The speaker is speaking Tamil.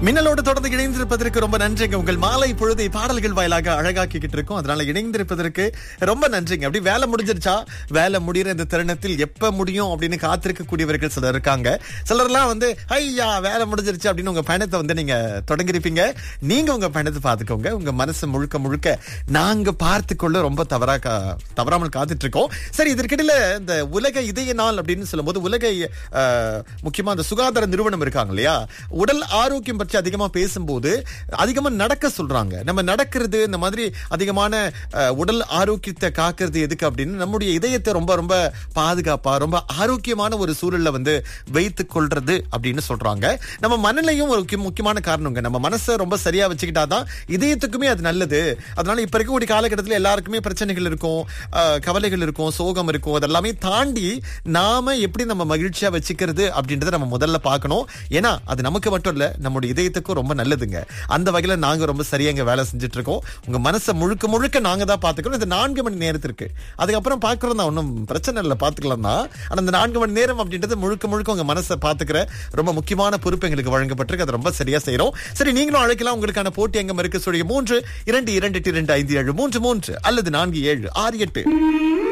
மின்னலோடு தொடர்ந்து இணைந்திருப்பதற்கு ரொம்ப நன்றிங்க உங்கள் மாலை பொழுதை பாடல்கள் வாயிலாக அழகாக்கிக்கிட்டு இருக்கோம் அதனால இணைந்திருப்பதற்கு ரொம்ப நன்றிங்க அப்படி வேலை முடிஞ்சிருச்சா வேலை முடிகிற இந்த தருணத்தில் எப்ப முடியும் அப்படின்னு காத்திருக்கக்கூடியவர்கள் சிலர் இருக்காங்க சிலர்லாம் வந்து ஐயா வேலை முடிஞ்சிருச்சு அப்படின்னு உங்க பயணத்தை வந்து நீங்க தொடங்கிருப்பீங்க நீங்க உங்க பயணத்தை பார்த்துக்கோங்க உங்க மனசு முழுக்க முழுக்க நாங்க பார்த்து கொள்ள ரொம்ப தவறா கா- தவறாமல் காத்துட்டு இருக்கோம் சரி இதற்கிடையில இந்த உலக இதய நாள் அப்படின்னு சொல்லும்போது உலக அஹ், முக்கியமா அந்த சுகாதார நிறுவனம் இருக்காங்க இல்லையா உடல் ஆரோக்கியம் பற்றி அதிகமா பேசும்போது அதிகமா நடக்க சொல்றாங்க நம்ம நடக்கிறது இந்த மாதிரி அதிகமான அஹ், உடல் ஆரோக்கியத்தை காக்கிறது எதுக்கு அப்படின்னு நம்முடைய இதயத்தை ரொம்ப ரொம்ப பாதுகாப்பா ரொம்ப ஆரோக்கியமான ஒரு சூழல்ல வந்து வைத்துக் கொள்றது அப்படின்னு சொல்றாங்க நம்ம மனநிலையும் ஒரு முக்கிய- முக்கியமான காரணங்க நம்ம மனசை ரொம்ப சரியா வச்சுக்கிட்டாதான் இதயத்துக்குமே அது நல்லது அதனால இப்ப இருக்கக்கூடிய காலகட்டத்தில் எல்லாருக்குமே பிரச்சனைகள் இருக்கும் அஹ், கவலைகள் இருக்கும் சோகம் இருக்கும் அதெல்லாமே தாண்டி நாம எப்படி நம்ம மகிழ்ச்சியா வச்சுக்கிறது அப்படின்றத நம்ம முதல்ல பார்க்கணும் ஏன்னா அது நமக்கு மட்டும் இல்ல நம்முடைய இதயத்துக்கும் ரொம்ப நல்லதுங்க அந்த வகையில நாங்க ரொம்ப சரியா இங்க வேலை செஞ்சுட்டு இருக்கோம் உங்க மனசை முழுக்க முழுக்க நாங்க தான் பாத்துக்கிறோம் இந்த நான்கு மணி நேரத்திற்கு அதுக்கப்புறம் பாக்குறோம் தான் ஒன்றும் பிரச்சனை இல்லை பாத்துக்கலாம் தான் ஆனா இந்த நான்கு மணி நேரம் அப்படின்றது முழுக்க முழுக்க உங்க மனசை பாத்துக்கிற ரொம்ப முக்கியமான பொறுப்பு எங்களுக்கு வழங்கப்பட்டிருக்கு அதை ரொம்ப சரியா செய்றோம் சரி நீங்களும் அழைக்கலாம் உங்களுக்கான போட்டி எங்கம் இருக்கு சொல்லிய மூன்று இரண்டு இரண்டு எட்டு, இரண்டு ஐந்து ஏழு மூன்று மூன்று அல்லது நான்கு ஏழு ஆறு எட்டு